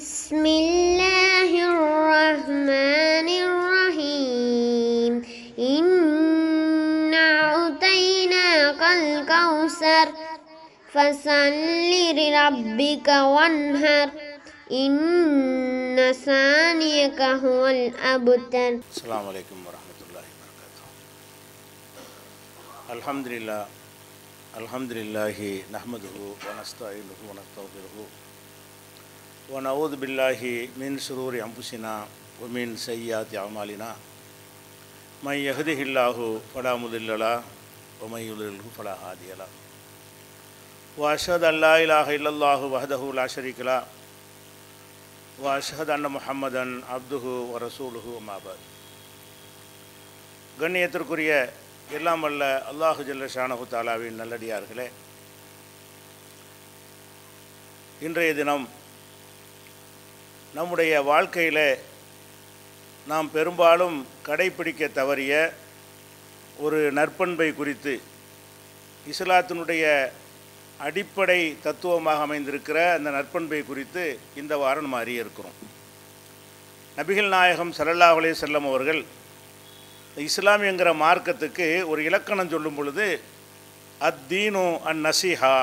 بسم الله الرحمن الرحيم إنا أعطيناك الكوثر فصل لربك وانهر إن ثانيك هو الأبتر السلام عليكم ورحمة الله وبركاته الحمد لله الحمد لله نحمده ونستعينه ونستغفره ونعوذ بالله من شرور أنفسنا ومن سيئات أعمالنا من يهده الله فلا مضل له ومن يضلله فلا هادي له وأشهد أن لا إله إلا الله وحده لا شريك له وأشهد أن محمدا عبده ورسوله ما بعد கண்ணியத்திற்குரிய எல்லாம் வல்ல அல்லாஹு ஜல்ல ஷானஹு தாலாவின் நல்லடியார்களே இன்றைய தினம் நம்முடைய வாழ்க்கையில் நாம் பெரும்பாலும் கடைப்பிடிக்க தவறிய ஒரு நற்பண்பை குறித்து இஸ்லாத்தினுடைய அடிப்படை தத்துவமாக அமைந்திருக்கிற அந்த நற்பண்பை குறித்து இந்த வாரம் நம்ம அறிய இருக்கிறோம் நபிகள் நாயகம் ஸல்லல்லாஹு அலைஹி செல்லம் அவர்கள் இஸ்லாம் என்கிற மார்க்கத்துக்கு ஒரு இலக்கணம் சொல்லும் பொழுது அத்தீனு அன் நசிஹா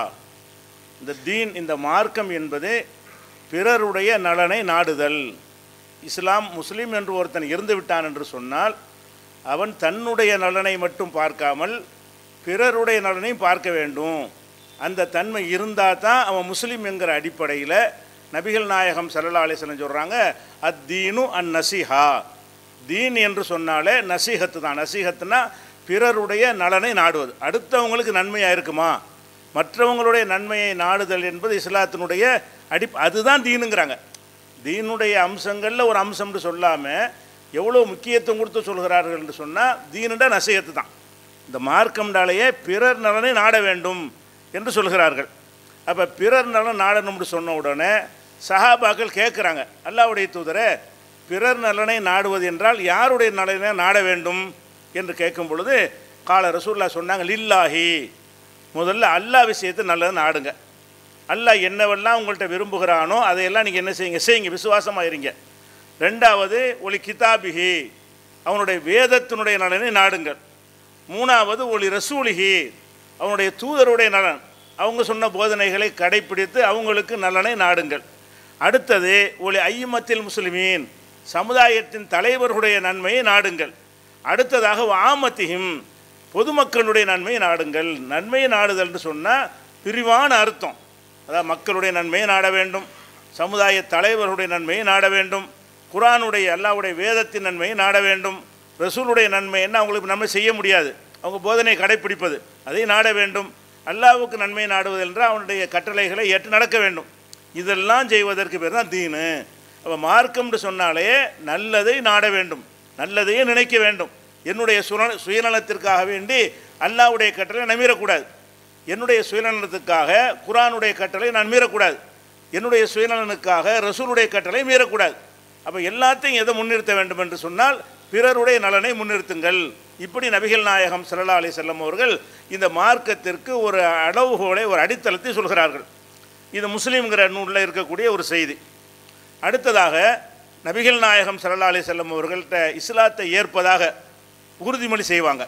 இந்த தீன் இந்த மார்க்கம் என்பது பிறருடைய நலனை நாடுதல் இஸ்லாம் முஸ்லீம் என்று ஒருத்தன் இருந்து விட்டான் என்று சொன்னால் அவன் தன்னுடைய நலனை மட்டும் பார்க்காமல் பிறருடைய நலனையும் பார்க்க வேண்டும் அந்த தன்மை இருந்தால் தான் அவன் முஸ்லீம் என்கிற அடிப்படையில் நபிகள் நாயகம் சல்லா அலிஸ்லம் சொல்கிறாங்க அத்தீனு அன் நசிஹா தீன் என்று சொன்னாலே நசீகத்து தான் நசீகத்துனா பிறருடைய நலனை நாடுவது அடுத்தவங்களுக்கு நன்மையாக இருக்குமா மற்றவங்களுடைய நன்மையை நாடுதல் என்பது இஸ்லாத்தினுடைய அடி அதுதான் தீனுங்கிறாங்க தீனுடைய அம்சங்களில் ஒரு அம்சம்னு சொல்லாமல் எவ்வளோ முக்கியத்துவம் கொடுத்து சொல்கிறார்கள் என்று சொன்னால் தீனுட நசீகத்து தான் இந்த மார்க்கம்டாலேயே பிறர் நலனை நாட வேண்டும் என்று சொல்கிறார்கள் அப்போ பிறர் நலன் நாடணும்னு சொன்ன உடனே சஹாபாக்கள் கேட்குறாங்க அல்லாவுடைய தூதரை பிறர் நலனை நாடுவது என்றால் யாருடைய நலனை நாட வேண்டும் என்று கேட்கும் பொழுது கால ரசூல்லா சொன்னாங்க லில்லாஹி முதல்ல அல்லாஹ் விஷயத்தை நல்லதை நாடுங்க அல்லாஹ் என்னவெல்லாம் உங்கள்கிட்ட விரும்புகிறானோ அதையெல்லாம் நீங்கள் என்ன செய்யுங்க செய்யுங்க விசுவாசமாக இருங்க ரெண்டாவது ஒளி கிதாபிகி அவனுடைய வேதத்தினுடைய நலனை நாடுங்கள் மூணாவது ஒளி ரசூலிகி அவனுடைய தூதருடைய நலன் அவங்க சொன்ன போதனைகளை கடைப்பிடித்து அவங்களுக்கு நலனை நாடுங்கள் அடுத்தது ஒளி ஐயமத்தில் முஸ்லிமீன் சமுதாயத்தின் தலைவர்களுடைய நன்மையை நாடுங்கள் அடுத்ததாக ஆமத்தியும் பொதுமக்களுடைய நன்மையை நாடுங்கள் நன்மையை நாடுதல்னு சொன்னால் பிரிவான அர்த்தம் அதாவது மக்களுடைய நன்மையை நாட வேண்டும் சமுதாய தலைவர்களுடைய நன்மையை நாட வேண்டும் குரானுடைய அல்லாவுடைய வேதத்தின் நன்மையை நாட வேண்டும் ரசூலுடைய நன்மை என்ன அவங்களுக்கு நன்மை செய்ய முடியாது அவங்க போதனை கடைப்பிடிப்பது அதை நாட வேண்டும் அல்லாவுக்கு நன்மை நாடுவது என்றால் அவனுடைய கட்டளைகளை ஏற்று நடக்க வேண்டும் இதெல்லாம் செய்வதற்கு பேர் தான் தீனு அப்போ மார்க்கம்னு சொன்னாலே நல்லதை நாட வேண்டும் நல்லதையே நினைக்க வேண்டும் என்னுடைய சுர சுயநலத்திற்காக வேண்டி அல்லாவுடைய கட்டளை நான் மீறக்கூடாது என்னுடைய சுயநலத்துக்காக குரானுடைய கட்டளை நான் மீறக்கூடாது என்னுடைய சுயநலனுக்காக ரசூலுடைய கட்டளை மீறக்கூடாது அப்போ எல்லாத்தையும் எதை முன்னிறுத்த வேண்டும் என்று சொன்னால் பிறருடைய நலனை முன்னிறுத்துங்கள் இப்படி நபிகள் நாயகம் சல்லா அலி செல்லம் அவர்கள் இந்த மார்க்கத்திற்கு ஒரு அளவுகோலை ஒரு அடித்தளத்தை சொல்கிறார்கள் இது முஸ்லீம்ங்கிற நூலில் இருக்கக்கூடிய ஒரு செய்தி அடுத்ததாக நபிகள் நாயகம் சல்லா அலி செல்லம் அவர்கள்ட்ட இஸ்லாத்தை ஏற்பதாக உறுதிமொழி செய்வாங்க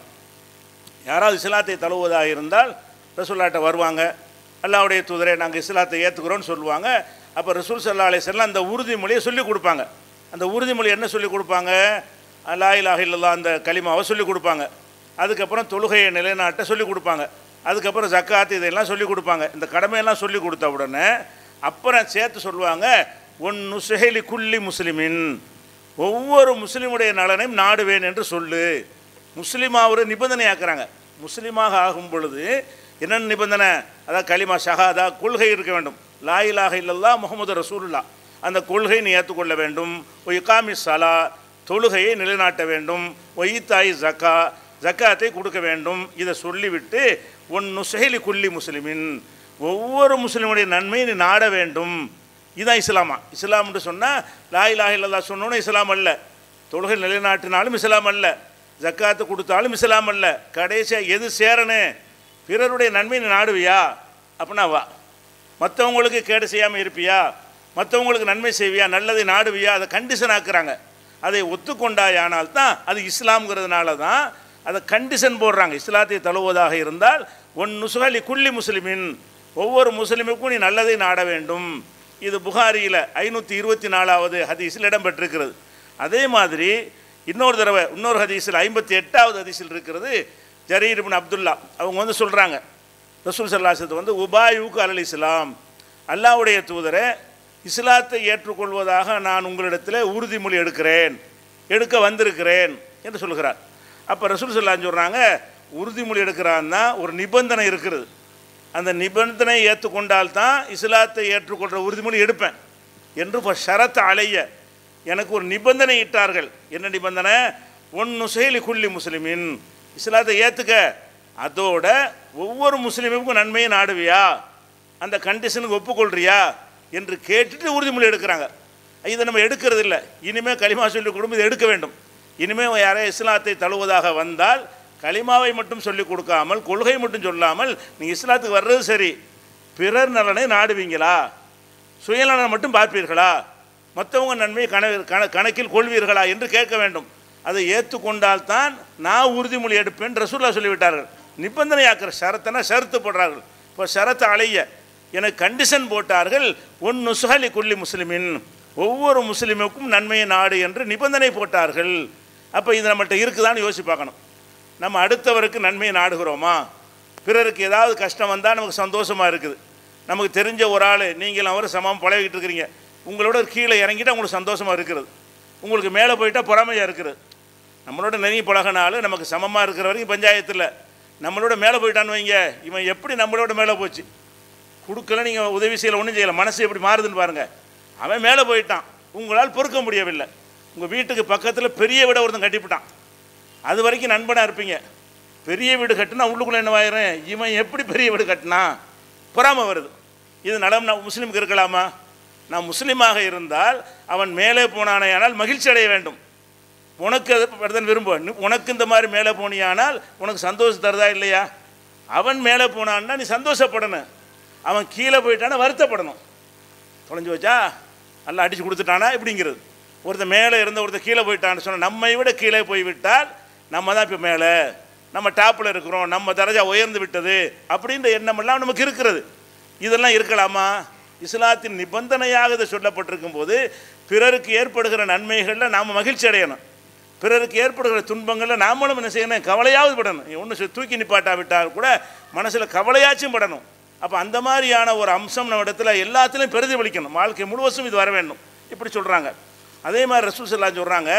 யாராவது இஸ்லாத்தை தழுவுவதாக இருந்தால் ரசூல்லாட்ட வருவாங்க அல்லாவுடைய தூதரை நாங்கள் இஸ்லாத்தை ஏற்றுக்கிறோன்னு சொல்லுவாங்க அப்போ ரசூல் சல்லா அலி செல்லம் அந்த உறுதிமொழியை சொல்லிக் கொடுப்பாங்க அந்த உறுதிமொழி என்ன சொல்லிக் கொடுப்பாங்க லா இலாஹ இல்லல்லா அந்த களிமாவை சொல்லிக் கொடுப்பாங்க அதுக்கப்புறம் தொழுகையை நிலைநாட்ட சொல்லிக் கொடுப்பாங்க அதுக்கப்புறம் ஜக்காத்து இதெல்லாம் சொல்லிக் கொடுப்பாங்க இந்த கடமையெல்லாம் சொல்லி கொடுத்த உடனே அப்புறம் சேர்த்து சொல்லுவாங்க ஒன் நுசஹலி குல்லி முஸ்லிமின் ஒவ்வொரு முஸ்லீமுடைய நலனையும் நாடுவேன் என்று சொல்லு முஸ்லீமாக ஒரு நிபந்தனையாக்குறாங்க முஸ்லீமாக ஆகும் பொழுது என்னென்ன நிபந்தனை அதான் களிமா ஷஹாதா கொள்கை இருக்க வேண்டும் லாயிலாக இல்லல்லா முகமது ரசூலுல்லா அந்த கொள்கை நீ ஏற்றுக்கொள்ள வேண்டும் ஒய் இகாமி சலா தொழுகையை நிலைநாட்ட வேண்டும் ஒய்தாய் ஜக்கா ஜக்காத்தை கொடுக்க வேண்டும் இதை சொல்லிவிட்டு ஒன் நுசைலி குல்லி முஸ்லிமின் ஒவ்வொரு முஸ்லீமுடைய நன்மையை நீ நாட வேண்டும் இதுதான் இஸ்லாமா இஸ்லாம்னு சொன்னால் லாயிலாக இல்லல்லா சொன்னோன்னு இஸ்லாம் அல்ல தொழுகை நிலைநாட்டினாலும் இஸ்லாம் அல்ல ஜக்காத்து கொடுத்தாலும் இஸ்லாம் அல்ல கடைசியாக எது சேரனே பிறருடைய நன்மை நீ நாடுவியா அப்படின்னா வா மற்றவங்களுக்கு கேடு செய்யாமல் இருப்பியா மற்றவங்களுக்கு நன்மை செய்வியா நல்லதை நாடுவியா அதை கண்டிஷன் ஆக்குறாங்க அதை ஒத்துக்கொண்டாயானால் தான் அது இஸ்லாம்ங்கிறதுனால தான் அதை கண்டிஷன் போடுறாங்க இஸ்லாத்தை தழுவதாக இருந்தால் ஒன் நுசுகலி குள்ளி முஸ்லிமின் ஒவ்வொரு முஸ்லிமுக்கும் நீ நல்லதை நாட வேண்டும் இது புகாரியில் ஐநூற்றி இருபத்தி நாலாவது ஹதீஸில் இடம்பெற்றிருக்கிறது அதே மாதிரி இன்னொரு தடவை இன்னொரு ஹதீஸில் ஐம்பத்தி எட்டாவது ஹதீஸில் இருக்கிறது ஜரீர் இப்னு அப்துல்லா அவங்க வந்து சொல்கிறாங்க ரசூல் சல்லாசத்து வந்து உபாயுக்கு அலல் இஸ்லாம் அல்லாவுடைய தூதரை இஸ்லாத்தை ஏற்றுக்கொள்வதாக நான் உங்களிடத்தில் உறுதிமொழி எடுக்கிறேன் எடுக்க வந்திருக்கிறேன் என்று சொல்கிறார் அப்போ ரசூல் சல்லான்னு சொல்கிறாங்க உறுதிமொழி எடுக்கிறான்னா ஒரு நிபந்தனை இருக்கிறது அந்த நிபந்தனை ஏற்றுக்கொண்டால் தான் இஸ்லாத்தை ஏற்றுக்கொள்கிற உறுதிமொழி எடுப்பேன் என்று இப்போ ஷரத் அலைய எனக்கு ஒரு நிபந்தனை இட்டார்கள் என்ன நிபந்தனை ஒன்று செயலி குள்ளி முஸ்லிமின் இஸ்லாத்தை ஏற்றுக்க அதோட ஒவ்வொரு முஸ்லீமுக்கும் நன்மையை நாடுவியா அந்த கண்டிஷனுக்கு ஒப்புக்கொள்றியா என்று கேட்டுட்டு உறுதிமொழி எடுக்கிறாங்க இதை நம்ம எடுக்கிறது இல்லை இனிமேல் களிமா சொல்லி கொடுக்கும் இதை எடுக்க வேண்டும் இனிமேல் யாரே இஸ்லாத்தை தழுவதாக வந்தால் களிமாவை மட்டும் சொல்லிக் கொடுக்காமல் கொள்கை மட்டும் சொல்லாமல் நீ இஸ்லாத்துக்கு வர்றது சரி பிறர் நலனை நாடுவீங்களா சுயநலனை மட்டும் பார்ப்பீர்களா மற்றவங்க நன்மை கண கண கணக்கில் கொள்வீர்களா என்று கேட்க வேண்டும் அதை ஏற்றுக்கொண்டால் தான் நான் உறுதிமொழி எடுப்பேன் ரசூல்லா சொல்லிவிட்டார்கள் நிபந்தனையாக்குற ஷரத்தனா ஷரத்து போடுறார்கள் இப்போ ஷரத்து அலைய எனக்கு கண்டிஷன் போட்டார்கள் ஒன் நுசுகலி குள்ளி முஸ்லிமின் ஒவ்வொரு முஸ்லிமுக்கும் நன்மையை நாடு என்று நிபந்தனை போட்டார்கள் அப்போ இது நம்மள்ட்ட இருக்குதான்னு யோசிச்சு பார்க்கணும் நம்ம அடுத்தவருக்கு நன்மையை நாடுகிறோமா பிறருக்கு ஏதாவது கஷ்டம் வந்தால் நமக்கு சந்தோஷமாக இருக்குது நமக்கு தெரிஞ்ச ஒரு ஆள் நீங்களும் அவர் சமம் பழகிட்டு இருக்கிறீங்க உங்களோட கீழே இறங்கிட்டால் உங்களுக்கு சந்தோஷமாக இருக்கிறது உங்களுக்கு மேலே போயிட்டால் பொறாமையாக இருக்குது நம்மளோட நெருங்கி பழகினாலும் நமக்கு சமமாக இருக்கிற வரைக்கும் பஞ்சாயத்தில் நம்மளோட மேலே போயிட்டான்னு வைங்க இவன் எப்படி நம்மளோட மேலே போச்சு கொடுக்கல நீங்கள் உதவி செய்யலை ஒன்றும் செய்யலை மனசு எப்படி மாறுதுன்னு பாருங்கள் அவன் மேலே போயிட்டான் உங்களால் பொறுக்க முடியவில்லை உங்கள் வீட்டுக்கு பக்கத்தில் பெரிய வீடை ஒருத்தன் கட்டிவிட்டான் அது வரைக்கும் நண்பனாக இருப்பீங்க பெரிய வீடு கட்டினா உள்ளுக்குள்ளே என்னவாயிரும் இவன் எப்படி பெரிய வீடு கட்டினா பொறாமை வருது இது நலம் நான் முஸ்லீமுக்கு இருக்கலாமா நான் முஸ்லீமாக இருந்தால் அவன் மேலே போனானேயானால் மகிழ்ச்சி அடைய வேண்டும் உனக்கு அது தான் விரும்ப உனக்கு இந்த மாதிரி மேலே போனியானால் உனக்கு சந்தோஷம் தருதா இல்லையா அவன் மேலே போனான்னா நீ சந்தோஷப்படணும் அவன் கீழே போயிட்டானா வருத்தப்படணும் தொலைஞ்சு வச்சா எல்லாம் அடித்து கொடுத்துட்டானா இப்படிங்கிறது ஒருத்தன் மேலே இருந்த ஒருத்தர் கீழே போயிட்டான்னு சொன்னால் நம்மை விட கீழே போய் விட்டால் நம்ம தான் இப்போ மேலே நம்ம டாப்பில் இருக்கிறோம் நம்ம தரஜா உயர்ந்து விட்டது அப்படின்ற எண்ணமெல்லாம் நமக்கு இருக்கிறது இதெல்லாம் இருக்கலாமா இஸ்லாத்தின் நிபந்தனையாக இது சொல்லப்பட்டிருக்கும் போது பிறருக்கு ஏற்படுகிற நன்மைகளில் நாம் மகிழ்ச்சி அடையணும் பிறருக்கு ஏற்படுகிற துன்பங்களில் நாமளும் என்ன செய்யணும் கவலையாவது படணும் ஒன்று தூக்கி நிப்பாட்டா விட்டால் கூட மனசில் கவலையாச்சும் படணும் அப்போ அந்த மாதிரியான ஒரு அம்சம் நம்ம இடத்துல எல்லாத்துலேயும் பிரதிபலிக்கணும் வாழ்க்கை முழுவதும் இது வர வேண்டும் இப்படி சொல்கிறாங்க அதே மாதிரி ரசூசல்லா சொல்கிறாங்க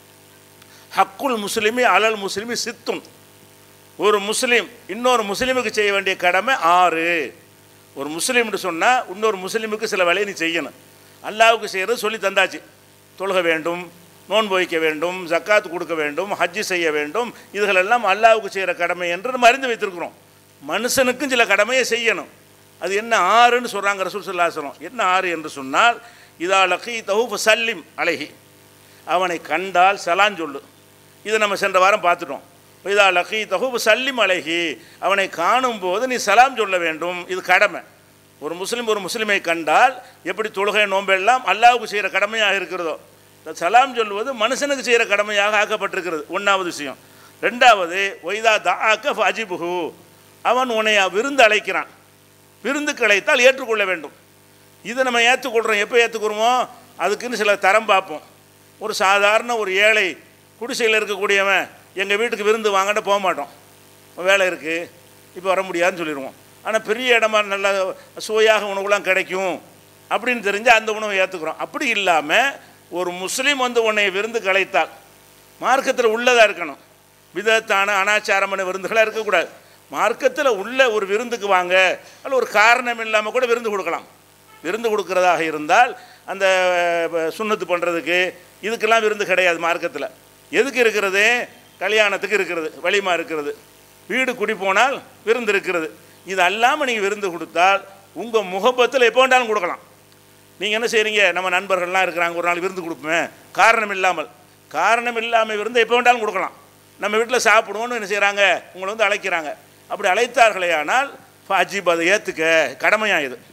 ஹக்குல் முஸ்லிமி அலல் முஸ்லிமி சித்தும் ஒரு முஸ்லீம் இன்னொரு முஸ்லீமுக்கு செய்ய வேண்டிய கடமை ஆறு ஒரு முஸ்லீம்னு சொன்னால் இன்னொரு முஸ்லீமுக்கு சில வேலையை நீ செய்யணும் அல்லாவுக்கு செய்கிறது சொல்லி தந்தாச்சு தொழுக வேண்டும் நோன்பு வைக்க வேண்டும் ஜக்காத் கொடுக்க வேண்டும் ஹஜ்ஜு செய்ய வேண்டும் இதுகளெல்லாம் அல்லாவுக்கு செய்கிற கடமை என்று நம்ம அறிந்து வைத்திருக்கிறோம் மனுஷனுக்கும் சில கடமையை செய்யணும் அது என்ன ஆறுன்னு சொல்கிறாங்க ரசூல் சொல்லாசனம் என்ன ஆறு என்று சொன்னால் இதா லக்கி தஹூஃப் சல்லிம் அழகி அவனை கண்டால் சலான் சொல்லு இதை நம்ம சென்ற வாரம் பார்த்துட்டோம் இதா லக்கி தஹூப் சல்லிம் அழகி அவனை காணும்போது நீ சலாம் சொல்ல வேண்டும் இது கடமை ஒரு முஸ்லீம் ஒரு முஸ்லீமை கண்டால் எப்படி தொழுகை நோம்பெல்லாம் அல்லாவுக்கு செய்கிற கடமையாக இருக்கிறதோ இந்த சலாம் சொல்லுவது மனுஷனுக்கு செய்கிற கடமையாக ஆக்கப்பட்டிருக்கிறது ஒன்றாவது விஷயம் ரெண்டாவது ஒய்தா தாக்க அஜிபுகு அவன் உன்னை விருந்து அழைக்கிறான் விருந்துக்கு அழைத்தால் ஏற்றுக்கொள்ள வேண்டும் இதை நம்ம ஏற்றுக்கொள்கிறோம் எப்போ ஏற்றுக்கிறோமோ அதுக்குன்னு சில தரம் பார்ப்போம் ஒரு சாதாரண ஒரு ஏழை குடிசையில் இருக்கக்கூடியவன் எங்கள் வீட்டுக்கு விருந்து வாங்கிட்டு போக மாட்டோம் வேலை இருக்குது இப்போ வர முடியாதுன்னு சொல்லிடுவோம் ஆனால் பெரிய இடமா நல்ல சுவையாக உணவுலாம் கிடைக்கும் அப்படின்னு தெரிஞ்சால் அந்த உணவை ஏற்றுக்கிறோம் அப்படி இல்லாமல் ஒரு முஸ்லீம் வந்து உன்னை விருந்துக்கு அழைத்தால் மார்க்கத்தில் உள்ளதாக இருக்கணும் விதத்தான அனாச்சாரமான விருந்துகளாக இருக்கக்கூடாது மார்க்கத்தில் உள்ள ஒரு விருந்துக்கு வாங்க அதில் ஒரு காரணம் இல்லாமல் கூட விருந்து கொடுக்கலாம் விருந்து கொடுக்கறதாக இருந்தால் அந்த அஹ், சுண்ணத்து பண்ணுறதுக்கு இதுக்கெல்லாம் விருந்து கிடையாது மார்க்கத்தில் எதுக்கு இருக்கிறது கல்யாணத்துக்கு இருக்கிறது வலிமா இருக்கிறது வீடு குடி போனால் விருந்து இருக்கிறது இது அல்லாமல் நீங்கள் விருந்து கொடுத்தால் உங்கள் முகப்பத்தில் எப்போ வேண்டாலும் கொடுக்கலாம் நீங்கள் என்ன செய்கிறீங்க நம்ம நண்பர்கள்லாம் இருக்கிறாங்க ஒரு நாள் விருந்து கொடுப்போமே காரணம் இல்லாமல் காரணம் இல்லாமல் விருந்து எப்போ வேண்டாலும் கொடுக்கலாம் நம்ம வீட்டில் சாப்பிடுவோன்னு என்ன செய்கிறாங்க உங்களை வந்து அழைக்கிறாங்க அப்படி அழைத்தார்களே ஆனால் அஜீப் அதை ஏற்றுக்க கடமையாக இது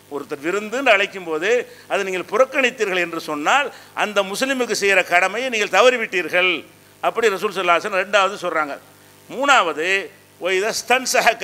ஒருத்தர் விருந்துன்னு அழைக்கும் போது அதை நீங்கள் புறக்கணித்தீர்கள் என்று சொன்னால் அந்த முஸ்லிமுக்கு செய்கிற கடமையை நீங்கள் தவறிவிட்டீர்கள் அப்படி ரசூல் சல்லாசன் ரெண்டாவது சொல்கிறாங்க மூணாவது இதை ஸ்தன் சஹக்க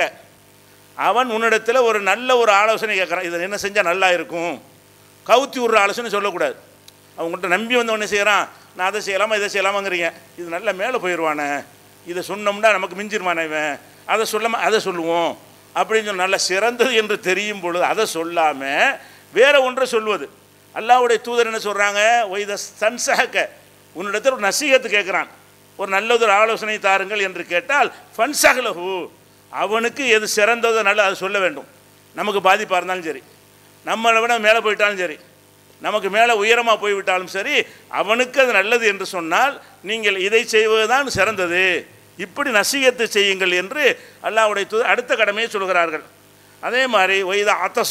அவன் உன்னிடத்தில் ஒரு நல்ல ஒரு ஆலோசனை கேட்குறான் இதை என்ன செஞ்சால் நல்லா இருக்கும் கவுத்தி விட்ற ஆலோசனை சொல்லக்கூடாது அவங்கள்ட்ட நம்பி வந்தவொடனே செய்கிறான் நான் அதை செய்யலாமா இதை செய்யலாமாங்கிறீங்க இது நல்லா மேலே போயிடுவானே இதை சொன்னோம்னா நமக்கு மிஞ்சிருவானே இவன் அதை சொல்லாம அதை சொல்லுவோம் அப்படின்னு சொல்லி நல்ல சிறந்தது என்று தெரியும் பொழுது அதை சொல்லாமல் வேற ஒன்றை சொல்வது அல்லாவுடைய தூதர் என்ன சொல்கிறாங்க ஒய்த சன்சஹக்க உன்னிடத்தில் ஒரு நசீகத்து கேட்குறான் ஒரு நல்லது ஒரு ஆலோசனை தாருங்கள் என்று கேட்டால் ஃபன்சகலஹு அவனுக்கு எது சிறந்ததோ நல்ல அதை சொல்ல வேண்டும் நமக்கு பாதிப்பாக இருந்தாலும் சரி நம்மளை விட மேலே போயிட்டாலும் சரி நமக்கு மேலே உயரமாக போய்விட்டாலும் சரி அவனுக்கு அது நல்லது என்று சொன்னால் நீங்கள் இதை செய்வதுதான் சிறந்தது இப்படி நசீகத்து செய்யுங்கள் என்று அல்லாவுடைய தூ அடுத்த கடமையை சொல்கிறார்கள் அதே மாதிரி ஒய்தா அத்தச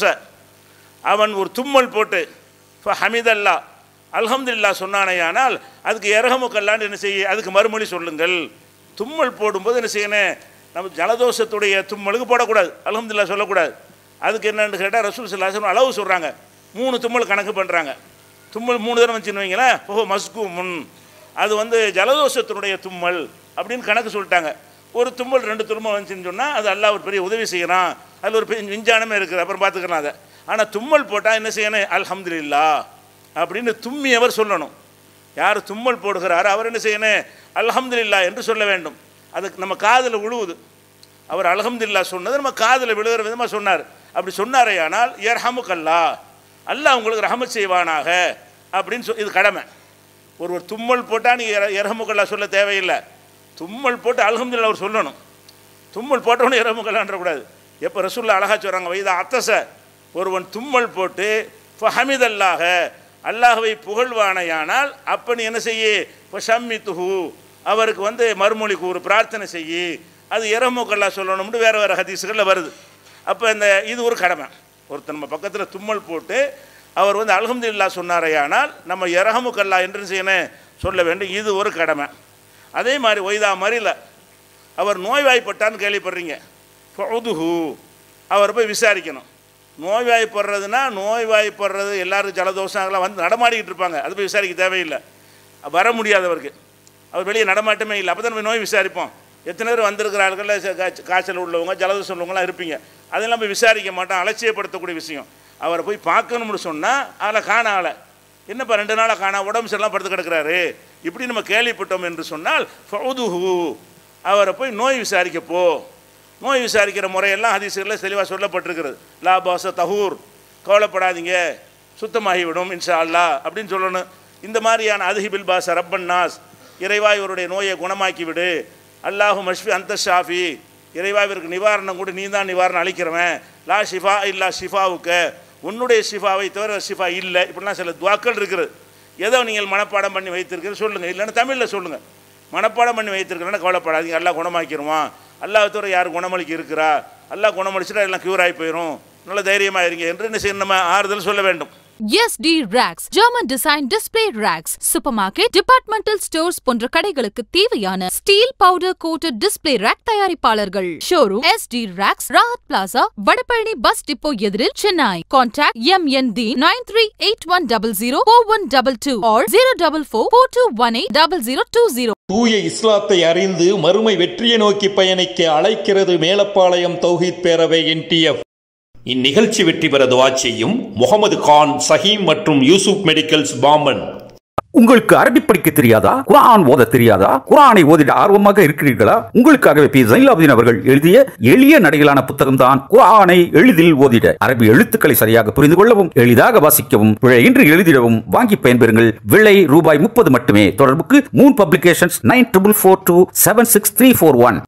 அவன் ஒரு தும்மல் போட்டு ஹமிதல்லா அல்ஹம்துல்லா சொன்னானேயானால் அதுக்கு இரகமுக்கல்லான்னு என்ன செய்ய அதுக்கு மறுமொழி சொல்லுங்கள் தும்மல் போடும்போது என்ன செய்யணும் நம்ம ஜலதோஷத்துடைய தும்மலுக்கு போடக்கூடாது அல்ஹம்துல்லா சொல்லக்கூடாது அதுக்கு என்னன்னு கேட்டால் ரசூல் சல்லாசன் அளவு சொல்கிறாங்க மூணு தும்மல் கணக்கு பண்ணுறாங்க தும்மல் மூணு தடவை வச்சுன்னு வைங்களேன் ஓஹோ மஸ்கு முன் அது வந்து ஜலதோஷத்தினுடைய தும்மல் அப்படின்னு கணக்கு சொல்லிட்டாங்க ஒரு தும்மல் ரெண்டு தும்மல் வந்துச்சுன்னு சொன்னால் அது அல்லாஹ் ஒரு பெரிய உதவி செய்கிறான் அதில் ஒரு பெரிய விஞ்ஞானமே இருக்குது அப்புறம் பார்த்துக்கலாம் அதை ஆனால் தும்மல் போட்டால் என்ன செய்யணும் அல்ஹம்துலில்லா அப்படின்னு தும்மியவர் சொல்லணும் யார் தும்மல் போடுகிறாரோ அவர் என்ன செய்யணும் அல்ஹம்துலில்லா என்று சொல்ல வேண்டும் அதுக்கு நம்ம காதில் விழுவுது அவர் அல்ஹம்துலில்லா சொன்னது நம்ம காதில் விழுகிற விதமாக சொன்னார் அப்படி சொன்னாரே ஆனால் ஏர்ஹமுக்கல்லா அல்லாஹ் உங்களுக்கு ரஹமத் செய்வானாக அப்படின்னு சொல் இது கடமை ஒரு ஒரு தும்மல் போட்டால் நீங்கள் இரஹமுக்கல்லா சொல்ல தேவையில்லை தும்மல் போட்டு அல்ஹம்துலில்லா அவர் சொல்லணும் தும்மல் போட்டவனே இரஹமுக்கல்லான்றக்கூடாது எப்போ ரசூல்லா அழகா சொல்கிறாங்க வைதா அத்தச ஒருவன் தும்மல் போட்டு ஃபஹமிதல்லாக அல்லாஹவை புகழ்வானையானால் அப்போ நீ என்ன செய்ய இப்போ ஷம்மி துஹு அவருக்கு வந்து மறுமொழி கூறு பிரார்த்தனை செய்யி அது இரமுக்கல்லா சொல்லணும்னு வேறு வேறு ஹதீஸுகளில் வருது அப்போ இந்த இது ஒரு கடமை ஒருத்தர் நம்ம பக்கத்தில் தும்மல் போட்டு அவர் வந்து அல்ஹம்துலில்லா சொன்னாரையானால் நம்ம இரஹமுக்கல்லா என்று செய்யணும் சொல்ல வேண்டும் இது ஒரு கடமை அதே மாதிரி ஒய்தா மறியல அவர் நோய்வாய்ப்பட்டான்னு கேள்விப்படுறீங்க ஃபவுதுஹு அவர் போய் விசாரிக்கணும் நோய்வாய்ப்படுறதுனா நோய்வாய்ப்படுறது எல்லாருக்கும் ஜலதோஷம் அதெல்லாம் வந்து நடமாடிக்கிட்டு இருப்பாங்க அது போய் விசாரிக்க தேவையில்லை வர முடியாதவருக்கு அவர் வெளியே நடமாட்டமே இல்லை அப்போ தான் போய் நோய் விசாரிப்போம் எத்தனை பேர் வந்திருக்கிறார்கள் காய்ச்சல் உள்ளவங்க ஜலதோஷம் உள்ளவங்களாம் இருப்பீங்க அதெல்லாம் போய் விசாரிக்க மாட்டோம் அலட்சியப்படுத்தக்கூடிய விஷயம் அவரை போய் பார்க்கணும்னு சொன்னால் அதில் காண ஆளை என்னப்பா ரெண்டு நாளாக காணா உடம்பு சரியில்லாம் படுத்து கிடக்கிறாரு இப்படி நம்ம கேள்விப்பட்டோம் என்று சொன்னால் ஃபவுதுஹு அவரை போய் நோய் விசாரிக்க போ நோய் விசாரிக்கிற முறையெல்லாம் ஹதீசுகளில் தெளிவாக சொல்லப்பட்டிருக்கிறது லாபாச தஹூர் கவலைப்படாதீங்க சுத்தமாகிவிடும் இன்ஷா அல்லா அப்படின்னு சொல்லணும் இந்த மாதிரியான அதுஹிபில் பாச ரப்பன் நாஸ் இறைவா இவருடைய நோயை குணமாக்கி விடு அல்லாஹு மஷ்ஃபி அந்த ஷாஃபி இறைவா இவருக்கு நிவாரணம் கூட நீ தான் நிவாரணம் அளிக்கிறவன் லா ஷிஃபா இல்லா ஷிஃபாவுக்கு உன்னுடைய ஷிஃபாவை தவிர ஷிஃபா இல்லை இப்படிலாம் சில துவாக்கள் இருக்குது ஏதோ நீங்கள் மனப்பாடம் பண்ணி வைத்திருக்கிறது சொல்லுங்கள் இல்லைன்னா தமிழில் சொல்லுங்கள் மனப்பாடம் பண்ணி வைத்திருக்கிறேன்னா கவலைப்படாதீங்க எல்லாம் குணமாக்கிடுவான் அல்லாஹ் தவிர யார் குணமளிக்க இருக்கிறா அல்லாஹ் குணமளிச்சுட்டா எல்லாம் க்யூர் ஆகி போயிடும் நல்ல தைரியமாக இருங்க என்று என்ன செய்யணும் நம்ம ஆறுதல் சொல்ல வேண்டும் SD Racks, German design display racks, supermarket, departmental stores போன்ற கடைகளுக்கு தேவையான steel powder coated display rack தயாரிப்பாளர்கள் showroom SD Racks, Rahat Plaza Vadapalani bus depot எதிரில் Chennai contact M N T nine three eight one double zero four one double two or zero double four four two one eight double zero two zero தூய இஸ்லாத்தை அறிந்து மறுமை வெற்றியை நோக்கி பயணிக்க அழைக்கிறது மேலப்பாளையம் தௌஹீத் பேரவை என்டிஎஃப் இந்நிகழ்ச்சி வெற்றி பெற துவா செய்யும் முகமது கான் சஹீம் மற்றும் யூசுப் மெடிக்கல்ஸ் பாம்பன் உங்களுக்கு அரபி படிக்க தெரியாதா குரான் ஓத தெரியாதா குரானை ஓதிட ஆர்வமாக இருக்கிறீர்களா உங்களுக்காகவே பி ஜைலாபுதீன் அவர்கள் எழுதிய எளிய நடையிலான புத்தகம் தான் குரானை எளிதில் ஓதிட அரபி எழுத்துக்களை சரியாக புரிந்து கொள்ளவும் எளிதாக வாசிக்கவும் பிழையின்றி எழுதிடவும் வாங்கி பயன்பெறுங்கள் விலை ரூபாய் முப்பது மட்டுமே தொடர்புக்கு Moon Publications nine triple four two seven six three four one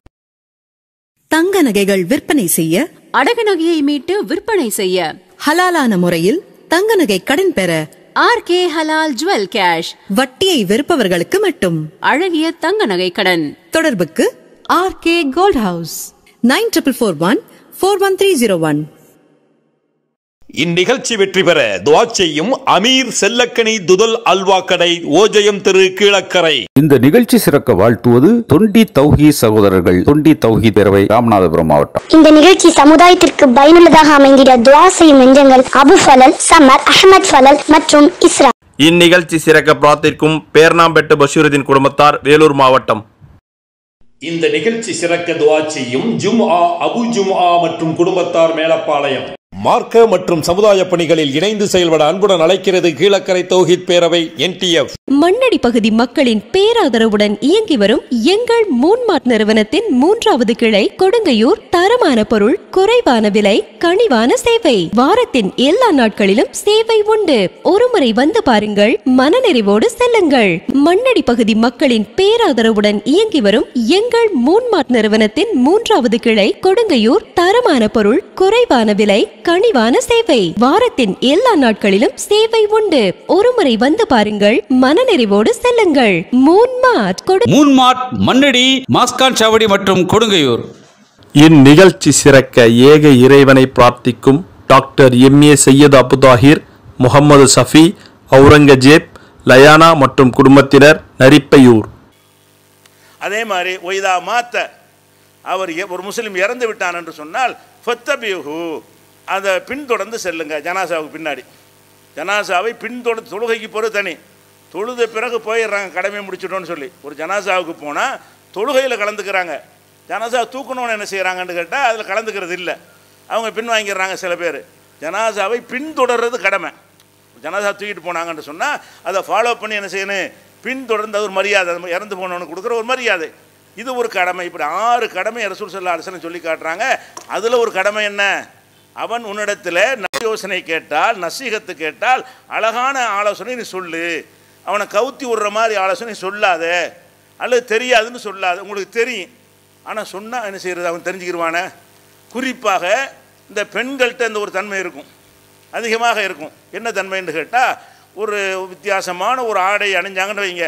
தங்க நகைகள் விற்பனை செய்ய அடகு நகையை மீட்டு விற்பனை செய்ய ஹலாலான முறையில் தங்க நகை கடன் பெற R K halal jewel cash வட்டியை வெறுப்பவர்களுக்கு மட்டும் அழகிய தங்க நகை கடன் தொடர்புக்கு R K gold house nine triple four one four one three zero one இந்நிகழ்ச்சி வெற்றி பெற துவா செய்யும் அமீர் செல்லக்கனி துதல் அல்வா கடை ஓஜயம் திரு கீழக்கரை இந்த நிகழ்ச்சி சிறக்க வாழ்த்துவது தொண்டி தௌஹி சகோதரர்கள் தொண்டி தௌஹி பேரவை ராமநாதபுரம் மாவட்டம் இந்த நிகழ்ச்சி சமுதாயத்திற்கு பயனுள்ளதாக அமைந்திட துவா செய்யும் நெஞ்சங்கள் அபு ஃபலல் சமர் அஹமத் ஃபலல் மற்றும் இஸ்ரா இந்நிகழ்ச்சி சிறக்க பிரார்த்திக்கும் பேர்னாம்பெட்டு பஷீருதீன் குடும்பத்தார் வேலூர் மாவட்டம் இந்த நிகழ்ச்சி சிறக்க துவா செய்யும் ஜும்ஆ அபு ஜும்ஆ மற்றும் குடும்பத்தார் மேலப்பாளையம் மார்க்க மற்றும் சமுதாய பணிகளில் இணைந்து செயல்பட அன்புடன் அழைக்கிறது கீழக்கரை தௌஹித் பேரவை என்டிஎஃப் மண்ணடி பகுதி மக்களின் பேராதரவுடன் இயங்கி வரும் எங்கள் மூன்மாட் நிறுவனத்தின் மூன்றாவது கிளை கொடுங்கையூர் தரமான பொருள் குறைவான விலை கனிவான சேவை வாரத்தின் எல்லா நாட்களிலும் சேவை உண்டு ஒருமுறை வந்து பாருங்கள் மனநிறைவோடு செல்லுங்கள் மண்ணடி பகுதி மக்களின் பேராதரவுடன் இயங்கி வரும் எங்கள் மூன்மாட் நிறுவனத்தின் மூன்றாவது கிளை கொடுங்கையூர் தரமான பொருள் குறைவான விலை கனிவான சேவை வாரத்தின் எல்லா நாட்களிலும் சேவை உண்டு ஒருமுறை வந்து பாருங்கள் மனநிறைவோடு செல்லுங்கள் மூன்மாட் கொடு மூன்மாட் மண்ணடி மாஸ்கான் சாவடி மற்றும் கொடுங்கையூர் இந்நிகழ்ச்சி சிறக்க ஏக இறைவனை பிரார்த்திக்கும் doctor M A Syed Abuthahir Mohammed Safi Aurangzeb Layana மற்றும் குடும்பத்தினர் நரிப்பையூர் அதே மாதிரி ஒய்தா மாத்த அவர் எ- ஒரு முஸ்லீம் இறந்து விட்டான் என்று சொன்னால் ஃபத்தபிஹு அதை பின்தொடர்ந்து செல்லுங்க ஜனாசாவுக்கு பின்னாடி ஜனாசாவை பின்தொடர்ந்து தொழுகைக்கு போகிறது தனி தொழுத பிறகு போயிடுறாங்க கடமையை முடிச்சிட்டோன்னு சொல்லி ஒரு ஜனாசாவுக்கு போனால் தொழுகையில் கலந்துக்கிறாங்க ஜனாசா தூக்கணும்னு என்ன செய்கிறாங்கன்னு கேட்டால் அதில் கலந்துக்கிறது இல்லை அவங்க பின் வாங்கிடுறாங்க சில பேர் ஜனாசாவை பின்தொடர்றது கடமை ஜனாசா தூக்கிட்டு போனாங்கன்னு சொன்னால் அதை ஃபாலோ பண்ணி என்ன செய்யணும் பின்தொடர்ந்து அது ஒரு மரியாதை அது இறந்து போனவனுக்கு கொடுக்குற ஒரு மரியாதை இது ஒரு கடமை இப்படி ஆறு கடமை ரசூல் சல்லா அலிஸ்லாம் சொல்லி காட்டுறாங்க அதில் ஒரு கடமை என்ன அவன் உன்னிடத்தில் நல்ல யோசனை கேட்டால் நசீகத்து கேட்டால் அழகான ஆலோசனை நீ சொல்லு அவனை கவுத்தி விடுற மாதிரி ஆலோசனை சொல்லாத அல்லது தெரியாதுன்னு சொல்லாத உங்களுக்கு தெரியும் ஆனால் சொன்னால் என்ன செய்கிறது அவன் தெரிஞ்சுக்கிடுவானே குறிப்பாக இந்த பெண்கள்கிட்ட இந்த ஒரு தன்மை இருக்கும் அதிகமாக இருக்கும் என்ன தன்மைன்னு கேட்டால் ஒரு வித்தியாசமான ஒரு ஆடை அணிஞ்சாங்கன்னு வைங்க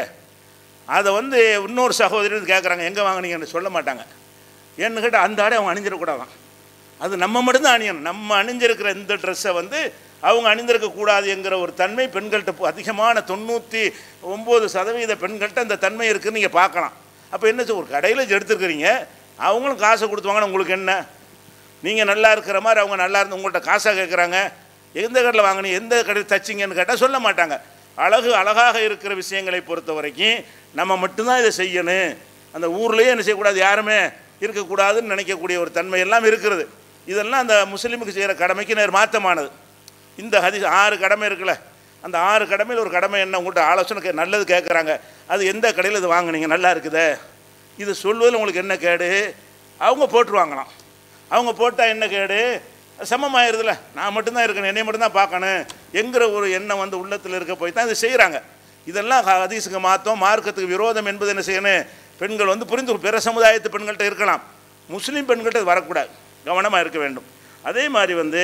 அதை வந்து இன்னொரு சகோதரி வந்து கேட்குறாங்க எங்கே வாங்குனீங்கன்னு சொல்ல மாட்டாங்க ஏன்னு கேட்டால் அந்த ஆடை அவங்க அணிஞ்சிடக்கூடாதான் அது நம்ம மட்டும்தான் அணியணும் நம்ம அணிஞ்சிருக்கிற இந்த ட்ரெஸ்ஸை வந்து அவங்க அணிந்திருக்க கூடாது என்கிற ஒரு தன்மை பெண்கள்கிட்ட இப்போ அதிகமான தொண்ணூற்றி ஒம்பது சதவீத பெண்கள்கிட்ட அந்த தன்மை இருக்குன்னு நீங்கள் பார்க்கலாம் அப்போ என்ன செய்ய- ஒரு கடையில் எடுத்துருக்கிறீங்க அவங்களும் காசை கொடுத்துவாங்கன்னா உங்களுக்கு என்ன நீங்கள் நல்லா இருக்கிற மாதிரி அவங்க நல்லா இருந்து உங்கள்கிட்ட காசாக கேட்குறாங்க எந்த கடையில் வாங்கினீங்க எந்த கடையில் தச்சிங்கன்னு கேட்டால் சொல்ல மாட்டாங்க அழகு அழகாக இருக்கிற விஷயங்களை பொறுத்த வரைக்கும் நம்ம மட்டும்தான் இதை செய்யணும் அந்த ஊர்லேயே என்ன செய்யக்கூடாது யாருமே இருக்கக்கூடாதுன்னு நினைக்கக்கூடிய ஒரு தன்மை எல்லாம் இருக்கிறது இதெல்லாம் அந்த முஸ்லீமுக்கு செய்கிற கடமைக்கு நேர் மாற்றமானது இந்த ஹதீஸ் ஆறு கடமை இருக்குல்ல அந்த ஆறு கடமையில் ஒரு கடமை என்ன உங்கள்கிட்ட ஆலோசனை கே- நல்லது கேட்குறாங்க அது எந்த கடையில் இது வாங்குனீங்க நல்லா இருக்குதே இது சொல்வதில் உங்களுக்கு என்ன கேடு அவங்க போட்டுருவாங்களாம் அவங்க போட்டால் என்ன கேடு சமமாயிருதுல நான் மட்டும்தான் இருக்கணும் என்னை மட்டும்தான் பார்க்கணும் என்கிற ஒரு எண்ணம் வந்து உள்ளத்தில் இருக்க போய் தான் இது செய்கிறாங்க இதெல்லாம் ஹ- ஹதீஸுக்கு மாற்றம் மார்க்கத்துக்கு விரோதம் என்பது என்ன செய்யணும் பெண்கள் வந்து புரிந்து பிற சமுதாயத்து பெண்கள்கிட்ட இருக்கலாம் முஸ்லீம் பெண்கள்கிட்ட இது வரக்கூடாது கவனமாக இருக்க வேண்டும் அதே மாதிரி வந்து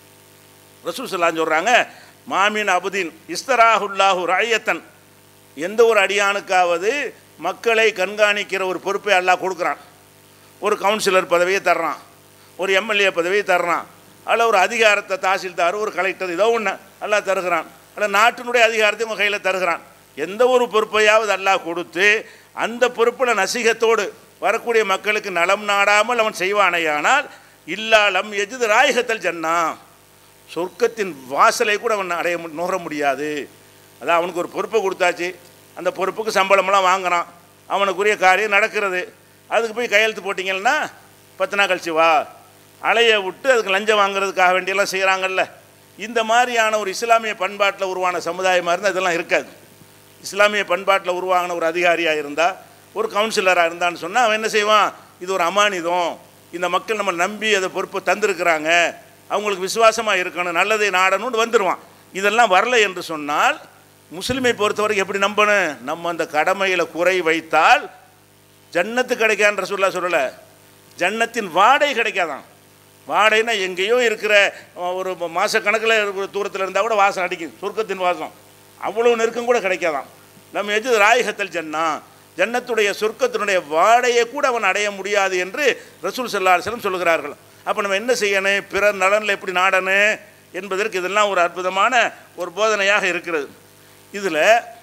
ரசூல் சொல்லான்னு சொல்கிறாங்க மாமின் அபுதீன் இஸ்தராஹுல்லாஹு ராயத்தன் எந்த ஒரு அடியானுக்காவது மக்களை கண்காணிக்கிற ஒரு பொறுப்பை அல்லாஹ் கொடுக்குறான் ஒரு கவுன்சிலர் பதவியை தர்றான் ஒரு எம்எல்ஏ பதவியை தர்றான் அல்ல ஒரு அதிகாரத்தை தாசில்தார் ஒரு கலெக்டர் ஏதோ ஒன்று அல்லாஹ் தருகிறான் அல்ல நாட்டினுடைய அதிகாரத்தை உங்கள் கையில் தருகிறான் எந்த ஒரு பொறுப்பையாவது அல்லாஹ் கொடுத்து அந்த பொறுப்பில் நசிகத்தோடு வரக்கூடிய மக்களுக்கு நலம் நாடாமல் அவன் செய்வானேயானால் இல்லாலம் எஜிது ராயகத்தல் ஜன்னா சொர்க்கத்தின் வாசலை கூட அவன் அடைய மு- நுகர முடியாது அதான் அவனுக்கு ஒரு பொறுப்பை கொடுத்தாச்சு அந்த பொறுப்புக்கு சம்பளமெல்லாம் வாங்குறான் அவனுக்குரிய காரியம் நடக்கிறது அதுக்கு போய் கையெழுத்து போட்டிங்கன்னா பத்து நாள் கழிச்சு வா அலைய விட்டு அதுக்கு லஞ்சம் வாங்குறதுக்காக வேண்டியெல்லாம் செய்கிறாங்கல்ல இந்த மாதிரியான ஒரு இஸ்லாமிய பண்பாட்டில் உருவான சமுதாயமாக இருந்தால் இதெல்லாம் இருக்காது இஸ்லாமிய பண்பாட்டில் உருவாகின ஒரு அதிகாரியாக இருந்தால் ஒரு கவுன்சிலராக இருந்தான்னு சொன்னால் அவன் என்ன செய்வான் இது ஒரு அமானிதம் இந்த மக்கள் நம்ம நம்பி அதை பொறுப்பை தந்திருக்கிறாங்க அவங்களுக்கு விசுவாசமாக இருக்கணும் நல்லதை நாடணும்னு வந்துடுவான் இதெல்லாம் வரல என்று சொன்னால் முஸ்லிமை பொறுத்தவரைக்கும் எப்படி நம்பணும் நம்ம அந்த கடமையில் குறை வைத்தால் ஜன்னத்து கிடைக்கான்ற சொல்ல சொல்லலை ஜன்னத்தின் வாடகை கிடைக்காதான் வாடகைனா எங்கேயோ இருக்கிற அஹ், ஒரு மாதக்கணக்கில் இருக்கிற தூரத்தில் இருந்தால் கூட வாசம் அடிக்கும் சொர்க்கத்தின் வாசம் அவ்வளோ நெருக்கம் கூட கிடைக்காதாம் நம்ம எது ராயகத்தல் ஜன்னா ஜன்னத்துடைய சொர்க்கத்தினுடைய வாடையை கூட அவன் அடைய முடியாது என்று ரசூல் சல்லா அலிஸ்லம் சொல்லுகிறார்கள் அப்போ நம்ம என்ன செய்யணும் பிறர் நலனில் எப்படி நாடணும் என்பதற்கு இதெல்லாம் ஒரு அற்புதமான ஒரு போதனையாக இருக்கிறது இதில்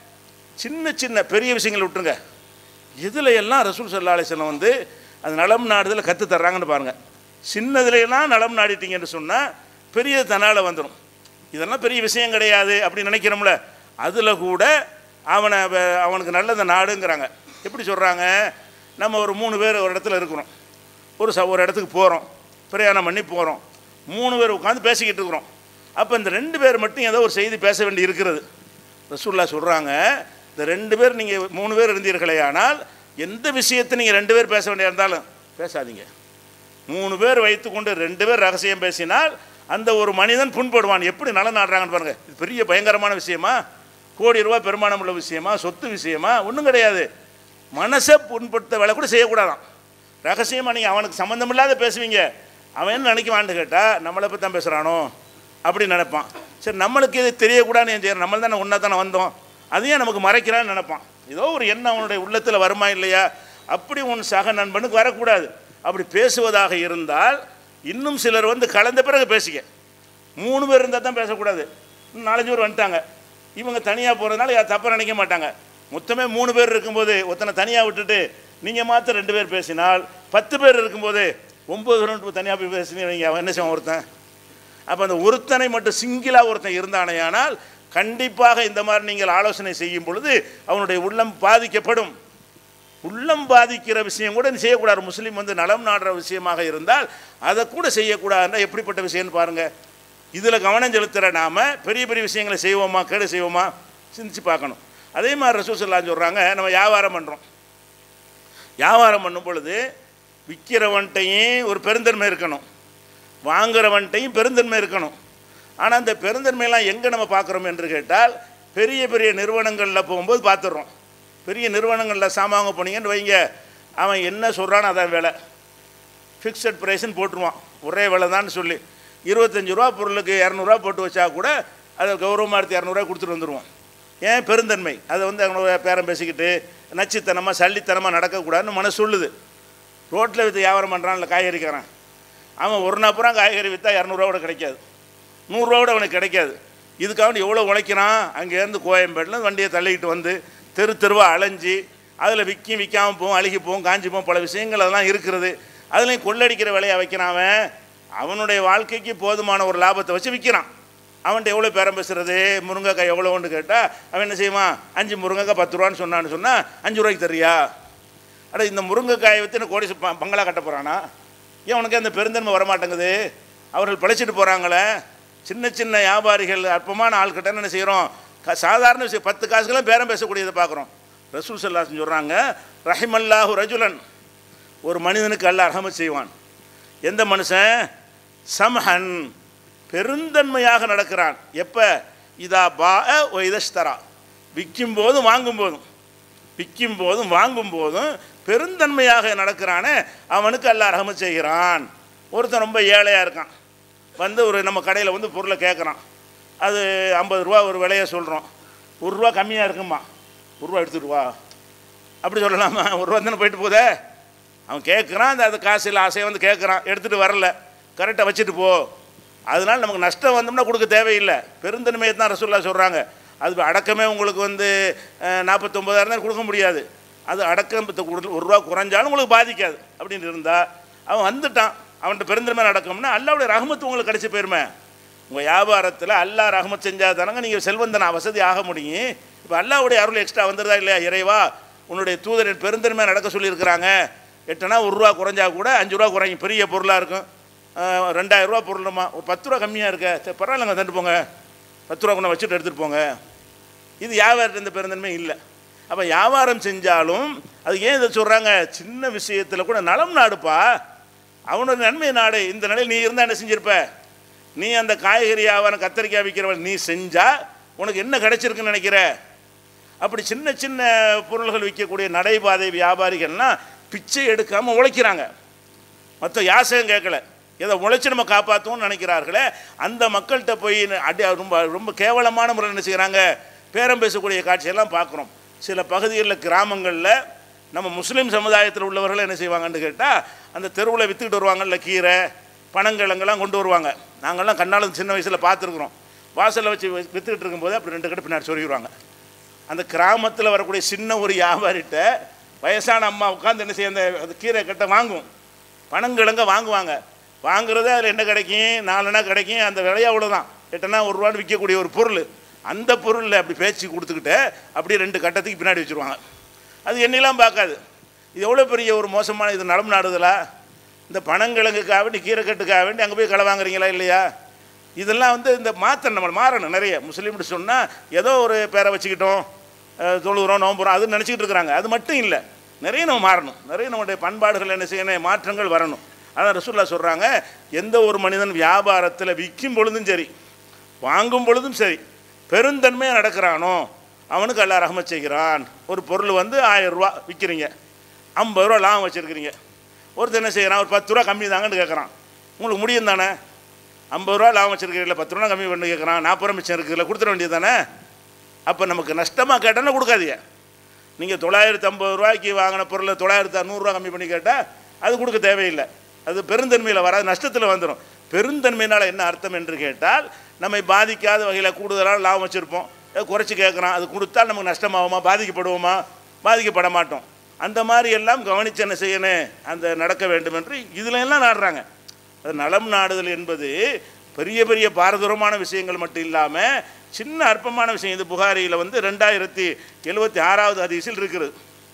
சின்ன சின்ன பெரிய விஷயங்களை விட்டுருங்க இதில் எல்லாம் ரசூல் சல்லா அலிஸ்லாம் வந்து அது நலம் நாடுதல் கற்று தர்றாங்கன்னு பாருங்கள் சின்னதுலையெல்லாம் நலம் நாடிட்டீங்கன்னு சொன்னால் பெரிய தன்னால் வந்துடும் இதெல்லாம் பெரிய விஷயம் கிடையாது அப்படி நினைக்கிறோம்ல அதில் கூட அவனை வ- அவனுக்கு நல்லது நாடுங்கிறாங்க எப்படி சொல்கிறாங்க நம்ம ஒரு மூணு பேர் ஒரு இடத்துல இருக்கிறோம் ஒரு ச ஒரு இடத்துக்கு போகிறோம் பிரயாணம் பண்ணி போகிறோம் மூணு பேர் உட்காந்து பேசிக்கிட்டு இருக்கிறோம் அப்போ இந்த ரெண்டு பேர் மட்டும் ஏதோ ஒரு செய்தி பேச வேண்டி இருக்கிறது ரசூல்லா சொல்கிறாங்க இந்த ரெண்டு பேர் நீங்கள் மூணு பேர் இருந்தீர்களே ஆனால் எந்த விஷயத்தை நீங்கள் ரெண்டு பேர் பேச வேண்டிய இருந்தாலும் பேசாதீங்க மூணு பேர் வைத்துக்கொண்டு ரெண்டு பேர் ரகசியம் பேசினால் அந்த ஒரு மனிதன் புண்படுவான் எப்படி நலம் நாடுறாங்கன்னு பாருங்கள் இது பெரிய பயங்கரமான விஷயமா கோடி ரூபாய் பெருமானம் உள்ள விஷயமா சொத்து விஷயமா ஒன்றும் கிடையாது மனசை புண்படுத்த வேலை கூட செய்யக்கூடாதாம் ரகசியமாக நீங்கள் அவனுக்கு சம்மந்தமில்லாத பேசுவீங்க அவன் என்ன நினைக்குவான்னு கேட்டால் நம்மளை பற்றி தான் பேசுகிறானோ அப்படி நினைப்பான் சரி நம்மளுக்கு இது தெரியக்கூடாதுன்னு ஏன் செய்யறோம் நம்ம தானே ஒன்றா தானே வந்தோம் அதையும் நமக்கு மறைக்கிறான்னு நினைப்பான் ஏதோ ஒரு எண்ணம் அவனுடைய உள்ளத்தில் வருமா இல்லையா அப்படி உன் சக நண்பனுக்கு வரக்கூடாது அப்படி பேசுவதாக இருந்தால் இன்னும் சிலர் வந்து கலந்த பிறகு பேசிக்க மூணு பேர் இருந்தால் தான் பேசக்கூடாது இன்னும் நாலஞ்சு பேர் வந்துட்டாங்க இவங்க தனியாக போகிறதுனால யார் தப்பாக நினைக்க மாட்டாங்க மொத்தமே மூணு பேர் இருக்கும்போது ஒருத்தனை தனியாக விட்டுட்டு நீங்கள் மாத்திரம் ரெண்டு பேர் பேசினால் பத்து பேர் இருக்கும்போது ஒம்பது பேர் தனியாக போய் பேசினீங்க அவன் என்ன செய்வான் ஒருத்தன் அப்போ அந்த ஒருத்தனை மட்டும் சிங்கிளாக ஒருத்தன் இருந்தானேயானால் கண்டிப்பாக இந்த மாதிரி நீங்கள் ஆலோசனை செய்யும் பொழுது அவனுடைய உள்ளம் பாதிக்கப்படும் உள்ளம் பாதிக்கிற விஷயம் கூட நீ செய்யக்கூடாது முஸ்லீம் வந்து நலம் நாடுற விஷயமாக இருந்தால் அதை கூட செய்யக்கூடாதுன்னா எப்படிப்பட்ட விஷயம்னு பாருங்கள் இதில் கவனம் செலுத்துகிற நாம பெரிய பெரிய விஷயங்களை செய்வோமா கேடு செய்வோமா சிந்திச்சு பார்க்கணும் அதே மாதிரி ரசூசல்லாம் சொல்கிறாங்க நம்ம வியாபாரம் பண்ணுறோம் வியாபாரம் பண்ணும் பொழுது விற்கிறவன்ட்டையும் ஒரு பெருந்தன்மை இருக்கணும் வாங்குறவன்ட்டையும் பெருந்தன்மை இருக்கணும் ஆனால் அந்த பெருந்தன்மையெல்லாம் எங்கே நம்ம பார்க்குறோம் என்று கேட்டால் பெரிய பெரிய நிறுவனங்களில் போகும்போது பார்த்துடுறோம் பெரிய நிறுவனங்களில் சாமான் வாங்க போனீங்கன்னு வைங்க அவன் என்ன சொல்கிறான்னு அதான் வேலை ஃபிக்ஸட் ப்ரைஸ்னு போட்டுருவான் ஒரே விலை தான் சொல்லி இருபத்தஞ்சி ரூபா பொருளுக்கு இரநூறுவா போட்டு வச்சா கூட அதை கௌரவமாக எடுத்து இரநூறுவா கொடுத்துட்டு வந்துடுவோம் ஏன் பெருந்தன்மை அதை வந்து அவனோட பேரம் பேசிக்கிட்டு நச்சுத்தனமாக சல்லித்தனமாக நடக்கக்கூடாதுன்னு மனசு சொல்லுது ரோட்டில் விற்று வியாபாரம் பண்ணுறான்ல காய்கறிக்காரன் அவன் ஒரு நாற்பது காய்கறி விற்றா இரநூறுவா கூட கிடைக்காது நூறுரூவா கூட அவனுக்கு கிடைக்காது இதுக்காக எவ்வளோ உழைக்கிறான் அங்கேருந்து கோயம்பேட்டில் வண்டியை தள்ளிக்கிட்டு வந்து தெரு தெருவாக அலைஞ்சு அதில் விற்கும் விற்காமல் போகும் அழுகி போகும் காஞ்சி போகும் பல விஷயங்கள் அதெல்லாம் இருக்கிறது அதுலேயும் கொள்ளடிக்கிற விலையை வைக்கிறான் அவன் அவனுடைய வாழ்க்கைக்கு போதுமான ஒரு லாபத்தை வச்சு விற்கிறான் அவன்கிட்ட எவ்வளோ பேரம் பேசுறது முருங்கைக்காய் எவ்வளோன்னு கேட்டால் அவன் என்ன செய்வான் அஞ்சு முருங்கைக்காய் பத்து ரூபான்னு சொன்னான்னு சொன்னால் அஞ்சு ரூபாய்க்கு தரியா அட இந்த முருங்கைக்காயை வச்சு நான் கோடி சு- ப- பங்களா கட்ட போகிறானா ஏன் உனக்கு அந்த பெருந்தன்மை வரமாட்டேங்குது அவர்கள் பிழைச்சிட்டு போகிறாங்களே சின்ன சின்ன வியாபாரிகள் அற்பமான ஆள்கிட்ட என்ன செய்கிறோம் க சாதாரண விஷயம் பத்து காசுக்கெல்லாம் பேரம் பேசக்கூடியதை பார்க்குறோம் ரசூல் சல்லாஸ் சொல்கிறாங்க ரஹிமல்லாஹு ரஜுலன் ஒரு மனிதனுக்கு அல்லாஹ் ரஹமத் செய்வான் எந்த மனுஷன் சம்ஹன் பெருந்தன்மையாக நடக்கிறான் எப்போ இதா பா ஒ இதஸ்தரா விற்கும் போதும் வாங்கும் போதும் விற்கும் போதும் வாங்கும் போதும் பெருந்தன்மையாக நடக்கிறானே அவனுக்கு அல்லாஹ் ரஹமத் செய்கிறான் ஒருத்தன் ரொம்ப ஏழையாக இருக்கான் வந்து ஒரு நம்ம கடையில் வந்து பொருளை கேட்குறான் அது ஐம்பது ரூபா ஒரு விலையை சொல்கிறோம் ஒரு ரூபா கம்மியாக இருக்குமா ஒரு ரூபா எடுத்துட்டு வா அப்படி சொல்லலாமா ஒரு ரூபா தானே போயிட்டு போதே அவன் கேட்குறான் அந்த அது காசு இல்லை ஆசையை வந்து கேட்குறான் எடுத்துகிட்டு வரல கரெக்டாக வச்சுட்டு போ அதனால் நமக்கு நஷ்டம் வந்தோம்னா கொடுக்க தேவையில்லை பெருந்தன்மையை தான் ரசூல்லா சொல்கிறாங்க அது அடக்கமே உங்களுக்கு வந்து நாற்பத்தொம்பதாயிரம் தான் கொடுக்க முடியாது அது அடக்கம் பத்து கொடு- ஒரு ரூபா குறைஞ்சாலும் உங்களுக்கு பாதிக்காது அப்படின்னு இருந்தால் அவன் வந்துட்டான் அவன்கிட்ட பெருந்தன்மை நடக்கும்னா அல்லாவுடைய ரஹமத்து உங்களுக்கு கிடச்சி போயிருமே உங்கள் வியாபாரத்தில் அல்லாஹ் ரஹமத் செஞ்சால் தானங்க நீங்கள் செல்வந்தனா வசதி ஆக முடியும் இப்போ அல்லாவுடைய அருள் எக்ஸ்ட்ரா வந்துருதா இல்லையா இறைவா உன்னுடைய தூதரின் பெருந்தன்மை நடக்க சொல்லியிருக்கிறாங்க எட்டுனா ஒரு ரூபா குறைஞ்சா கூட அஞ்சு ரூபா குறையும் பெரிய பொருளாக இருக்கும் அஹ், ரெண்டாயிரம் ரூபா பொருளுமா ஒரு பத்து ரூபா கம்மியாக இருக்க சரி பரவாயில்லைங்க தண்டு போங்க பத்து ரூபா கொண்டு வச்சுட்டு எடுத்துகிட்டு போங்க இது வியாபாரத்து இந்த பெருந்தன்மை இல்லை அப்போ வியாபாரம் செஞ்சாலும் அது ஏன் இதை சொல்கிறாங்க சின்ன விஷயத்தில் கூட நலம் நாடுப்பா அவனோட நன்மை நாடு இந்த நிலையில் நீ இருந்தால் என்ன செஞ்சிருப்ப நீ அந்த காய்கறி வியாபாரம் கத்தரிக்காய் விற்கிறவன் நீ செஞ்சா உனக்கு என்ன கிடைச்சிருக்குன்னு நினைக்கிற அப்படி சின்ன சின்ன பொருள்கள் விற்கக்கூடிய நடைபாதை வியாபாரிகள்லாம் பிச்சை எடுக்காமல் உழைக்கிறாங்க மற்ற யாசகம் கேட்கல இதை உழைச்சி நம்ம காப்பாற்றுவோம்னு நினைக்கிறார்களே அந்த மக்கள்கிட்ட போய் அடி ரொம்ப ரொம்ப கேவலமான முறையில் என்ன செய்கிறாங்க பேரம் பேசக்கூடிய காட்சியெல்லாம் பார்க்குறோம் சில பகுதிகளில் கிராமங்களில் நம்ம முஸ்லீம் சமுதாயத்தில் உள்ளவர்கள் என்ன செய்வாங்கன்னு கேட்டால் அந்த தெருவில் விற்றுக்கிட்டு வருவாங்கல்ல கீரை பனங்கிழங்கெல்லாம் கொண்டு வருவாங்க நாங்கள்லாம் கண்ணாலும் சின்ன வயசில் பார்த்துருக்குறோம் வாசலில் வச்சு வி- வித்துக்கிட்டு இருக்கும்போது அப்படி ரெண்டு கடை பின்னாடி சொருகிடுவாங்க அந்த கிராமத்தில் வரக்கூடிய சின்ன ஒரு வியாபாரிட்ட வயசான அம்மா உட்காந்து என்ன செய்ய அந்த அந்த கீரை கட்டை வாங்கும் பனங்கிழங்க வாங்குவாங்க வாங்குறது அதில் என்ன கிடைக்கும் நாலுனா கிடைக்கும் அந்த விலையை அவ்வளோதான் எட்டனா ஒரு ரூபான்னு விற்கக்கூடிய ஒரு பொருள் அந்த பொருளில் அப்படி பேச்சு கொடுத்துக்கிட்டு அப்படியே ரெண்டு கட்டத்துக்கு பின்னாடி வச்சுருவாங்க அது என்னெல்லாம் பார்க்காது இது எவ்வளோ பெரிய ஒரு மோசமான இது நலம் நாடுதலா இந்த பனங்கிழங்குக்காக வேண்டி கீரைக்கட்டுக்காக வேண்டி அங்கே போய் களை வாங்குறீங்களா இல்லையா இதெல்லாம் வந்து இந்த மாற்றம் நம்ம மாறணும் நிறைய முஸ்லீம்னு சொன்னால் ஏதோ ஒரு பேரை வச்சுக்கிட்டோம் அஹ், தொழுகிறோம் நோம்புறோம் அது நினச்சிக்கிட்டு இருக்கிறாங்க அது மட்டும் இல்லை நிறைய நம்ம மாறணும் நிறைய நம்முடைய பண்பாடுகள் என்ன செய்யணும் மாற்றங்கள் வரணும் அதான் ரசூல்லா சொல்கிறாங்க எந்த ஒரு மனிதன் வியாபாரத்தில் விற்கும் பொழுதும் சரி வாங்கும் பொழுதும் சரி பெருந்தன்மையாக நடக்கிறானோ அவனுக்கு அல்லா ரஹமத் செய்கிறான் ஒரு பொருள் வந்து ஆயிரம் ரூபா விற்கிறீங்க ஐம்பது ரூபா லாபம் வச்சுருக்கிறீங்க ஒருத்தர் என்ன செய்கிறான் ஒரு பத்து ரூபா கம்மி தாங்கன்னு கேட்குறான் உங்களுக்கு முடியும் தானே ஐம்பது ரூபா லாபம் வச்சுருக்கிறீங்களா பத்து ரூபா கம்மி பண்ணி கேட்குறான் நாற்பது ரூபா மிச்சம் இருக்குதுல்ல கொடுத்துட வேண்டியது தானே அப்போ நமக்கு நஷ்டமாக கேட்டோன்னா கொடுக்காதீங்க நீங்கள் தொள்ளாயிரத்து ஐம்பது ரூபாய்க்கு வாங்கின பொருளை தொள்ளாயிரத்து அறநூறுரூவா கம்மி பண்ணி கேட்டால் அது கொடுக்க தேவையில்லை அது பெருந்தன்மையில் வராது நஷ்டத்தில் வந்துடும் பெருந்தன்மையினால் என்ன அர்த்தம் என்று கேட்டால் நம்மை பாதிக்காத வகையில் கூடுதலான லாபம் வச்சுருப்போம் குறைச்சி கேட்குறான் அது கொடுத்தால் நமக்கு நஷ்டமாகுமா பாதிக்கப்படுவோமா பாதிக்கப்பட மாட்டோம் அந்த மாதிரி எல்லாம் கவனித்து என்ன செய்யணும் அந்த நடக்க வேண்டும் என்று இதுல எல்லாம் நாடுறாங்க அது நலம் நாடுதல் என்பது பெரிய பெரிய பாரதூரமான விஷயங்கள் மட்டும் இல்லாமல் சின்ன அற்பமான விஷயம் இது புகாரியில் வந்து ரெண்டாயிரத்தி எழுபத்தி ஆறாவது ஹதீஸில் இருக்குது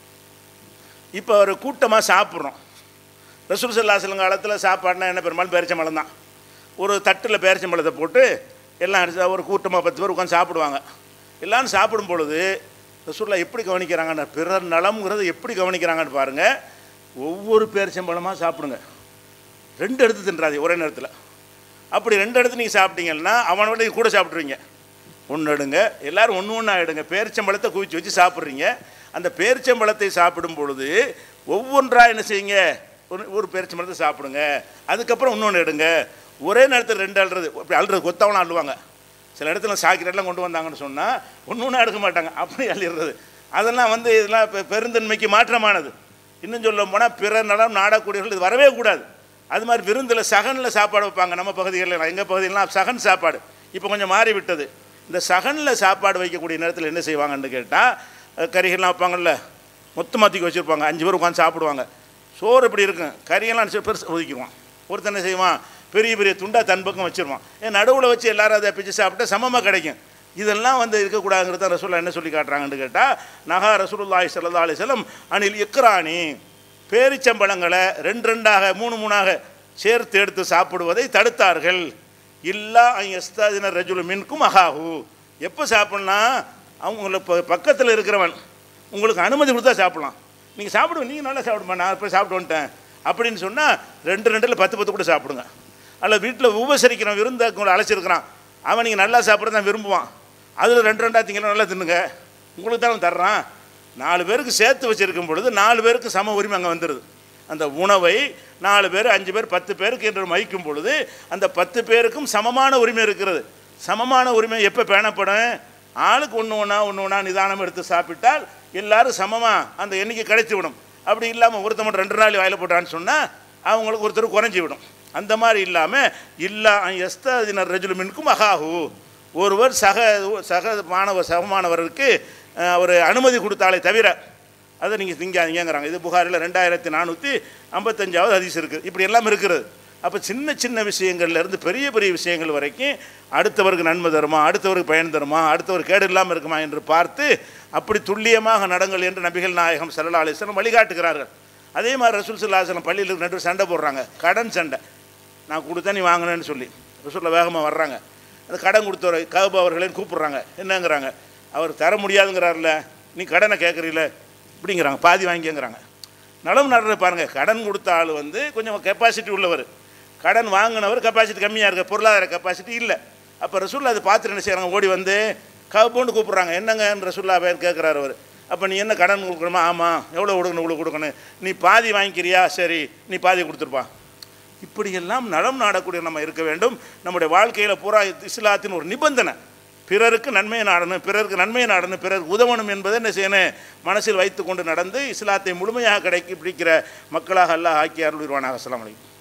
இப்போ ஒரு கூட்டமாக சாப்பிட்றோம் ரசூல் சல்லாசலம் காலத்தில் சாப்பாடுனா என்ன பெரும்பாலும் பேரிச்சம்பழம் தான் ஒரு தட்டில் பேரிச்சம்பழத்தை போட்டு எல்லாம் அரிசி- ஒரு கூட்டமாக பத்து பேர் உட்காந்து சாப்பிடுவாங்க எல்லாரும் சாப்பிடும் பொழுது ரசூல்லா எப்படி கவனிக்கிறாங்கன்னு பிறர் நலம்ங்கிறத எப்படி கவனிக்கிறாங்கன்னு பாருங்கள் ஒவ்வொரு பேரிச்சம்பழமாக சாப்பிடுங்க ரெண்டு எடுத்து தின்றாதீங்க ஒரே நேரத்தில் அப்படி ரெண்டு எடுத்து நீங்கள் சாப்பிட்டீங்கன்னா அவனோட நீங்க கூட சாப்பிட்ருவீங்க ஒன்று எடுங்க எல்லாரும் ஒன்று ஒன்றா எடுங்க பேரிச்சம்பழத்தை குவிச்சு வச்சு சாப்பிட்றீங்க அந்த பேரிச்சம்பழத்தை சாப்பிடும் பொழுது ஒவ்வொன்றா என்ன செய்யுங்க ஒரு ஒரு பேரிச்சம்பழத்தை சாப்பிடுங்க அதுக்கப்புறம் இன்னொன்று எடுங்க ஒரே நேரத்தில் ரெண்டு அழுறது இப்படி அழுறது கொத்தவனா அழுவாங்க சில இடத்துல சாக்கிரெல்லாம் கொண்டு வந்தாங்கன்னு சொன்னால் ஒன்று ஒன்றா எடுக்க மாட்டாங்க அப்படி அள்ளிடுறது அதெல்லாம் வந்து இதெல்லாம் பெ- பெருந்தன்மைக்கு மாற்றமானது இன்னும் சொல்ல போனால் பிற நலம் நாடக்கூடியவர்கள் இது வரவே கூடாது அது மாதிரி விருந்தில் சகனில் சாப்பாடு வைப்பாங்க நம்ம பகுதிகளில் எங்கள் பகுதியிலாம் சகன் சாப்பாடு இப்போ கொஞ்சம் மாறி விட்டது இந்த சகனில் சாப்பாடு வைக்கக்கூடிய நேரத்தில் என்ன செய்வாங்கன்னு கேட்டால் கறிகள்லாம் வைப்பாங்கல்ல மொத்தமாக தூக்கி வச்சுருப்பாங்க அஞ்சு பேர் உட்காந்து சாப்பிடுவாங்க சோறு இப்படி இருக்கும் கறியெல்லாம் சில பெருசு ஒதுக்கிடுவான் ஒருத்தன் என்ன செய்வான் பெரிய பெரிய துண்டா தன் பக்கம் வச்சிருவான் ஏன் நடுவில் வச்சு எல்லாரும் அதை பிச்சு சாப்பிட்டா சமமாக கிடைக்கும் இதெல்லாம் வந்து இருக்கக்கூடாதுங்கிறது தான் ரசூல்லா என்ன சொல்லி காட்டுறாங்கன்னு கேட்டால் நகா ரசூலுல்லாஹி ஸல்லல்லாஹு அலைஹி வஸல்லம் அனில் இக்ரானி பேரிச்சம்பழங்களை ரெண்டு ரெண்டாக மூணு மூணாக சேர்த்து எடுத்து சாப்பிடுவதை தடுத்தார்கள் இல்லா எஸ்தாதின ரஜுலு மின்கும் அகாஹு எப்போ சாப்பிட்லாம் அவங்கள இப்போ பக்கத்தில் இருக்கிறவன் உங்களுக்கு அனுமதி கொடுத்தா சாப்பிடலாம் நீங்கள் சாப்பிடுங்க நீங்கள் நல்லா சாப்பிடுமா நான் போய் சாப்பிட்டு வந்துட்டேன் அப்படின்னு சொன்னால் ரெண்டு ரெண்டில் பத்து பத்து கூட சாப்பிடுங்க அல்ல வீட்டில் உபசரிக்கிறவன் விருந்தாக்கு உங்களை அழைச்சிருக்கிறான் அவன் நீங்கள் நல்லா சாப்பிட்றது தான் விரும்புவான் அதில் ரெண்டு ரெண்டா திங்கலாம் நல்லா தின்னுங்க உங்களுக்கு தான் அவன் தர்றான் நாலு பேருக்கு சேர்த்து வச்சிருக்கும் பொழுது நாலு பேருக்கு சம உரிமை அங்கே வந்துடுது அந்த உணவை நாலு பேர் அஞ்சு பேர் பத்து பேருக்கு என்று மதிக்கும் பொழுது அந்த பத்து பேருக்கும் சமமான உரிமை இருக்கிறது சமமான உரிமை எப்போ பேணப்படும் ஆளுக்கு ஒன்று ஒன்றா ஒன்று ஒன்றா நிதானம் எடுத்து சாப்பிட்டால் எல்லாரும் சமமாக அந்த எண்ணிக்கை கிடைச்சி விடும் அப்படி இல்லாமல் ஒருத்த மட்டும் ரெண்டு நாள் வாயில போட்டான்னு சொன்னால் அவங்களுக்கு ஒருத்தர் குறைஞ்சி விடும் அந்த மாதிரி இல்லாமல் இல்லா எஸ்தினர் ரஜுல் மின்கும் அகாஹு ஒருவர் சக சக மாணவர் சகமானவருக்கு அஹ், அவர் அனுமதி கொடுத்தாலே தவிர அதை நீங்கள் திங்காதீங்கிறாங்க இது புகாரில் ரெண்டாயிரத்தி நானூற்றி ஐம்பத்தஞ்சாவது ஹதீஸ் இருக்குது இப்படி எல்லாம் இருக்கிறது அப்போ சின்ன சின்ன விஷயங்கள்ல இருந்து பெரிய பெரிய விஷயங்கள் வரைக்கும் அடுத்தவருக்கு நன்மை தருமா அடுத்தவருக்கு பயன் தருமா அடுத்தவர் கேடு இல்லாமல் இருக்குமா என்று பார்த்து அப்படி துல்லியமாக நடங்கள் என்று நபிகள் நாயகம் சல்லா அலிஸ்லாம் வழிகாட்டுகிறார்கள் அதே மாதிரி ரசூல் சல்லாஹலம் பள்ளியில் நடு சண்டை போடுறாங்க கடன் சண்டை நான் கொடுத்தா நீ வாங்கினேன்னு சொல்லி ரசூலில் வேகமாக வர்றாங்க அந்த கடன் கொடுத்தவர் கவுபா அவர்களையும் கூப்பிட்றாங்க என்னங்கிறாங்க அவர் தர முடியாதுங்கிறார்ல நீ கடனை கேட்குறீல இப்படிங்கிறாங்க பாதி வாங்கிங்கிறாங்க நலம் நடுற பாருங்க கடன் கொடுத்த ஆள் வந்து கொஞ்சம் கெப்பாசிட்டி உள்ளவர் கடன் வாங்கினவர் கெப்பாசிட்டி கம்மியாக இருக்க பொருளாதார கெப்பாசிட்டி இல்லை அப்போ ரசூல்லா அதை பார்த்துட்டு என்ன செய்கிறாங்க ஓடி வந்து கவுப்போன்னு கூப்பிட்றாங்க என்னங்கன்னு ரசூல்லா பேர் கேட்குறாரு அவர் அப்போ நீ என்ன கடன் கொடுக்கணுமா ஆமாம் எவ்வளோ கொடுக்கணும் இவ்வளோ கொடுக்கணும் நீ பாதி வாங்கிக்கிறியா சரி நீ பாதி கொடுத்துருப்பா இப்படியெல்லாம் நலம் நாடக்கூடிய நம்ம இருக்க வேண்டும் நம்முடைய வாழ்க்கையில் பூரா இஸ்லாத்தின் ஒரு நிபந்தனை பிறருக்கு நன்மையை நாடணும் பிறருக்கு நன்மையை நாடணும் பிறருக்கு உதவணும் என்பதை என்ன செய்யணும் மனசில் வைத்துக்கொண்டு நடந்து இஸ்லாத்தை முழுமையாக கிடைக்க பிடிக்கிற மக்களாக அல்லாஹ் ஆக்கி அருள்வானாக அஸ்ஸலாமு அலைக்கும்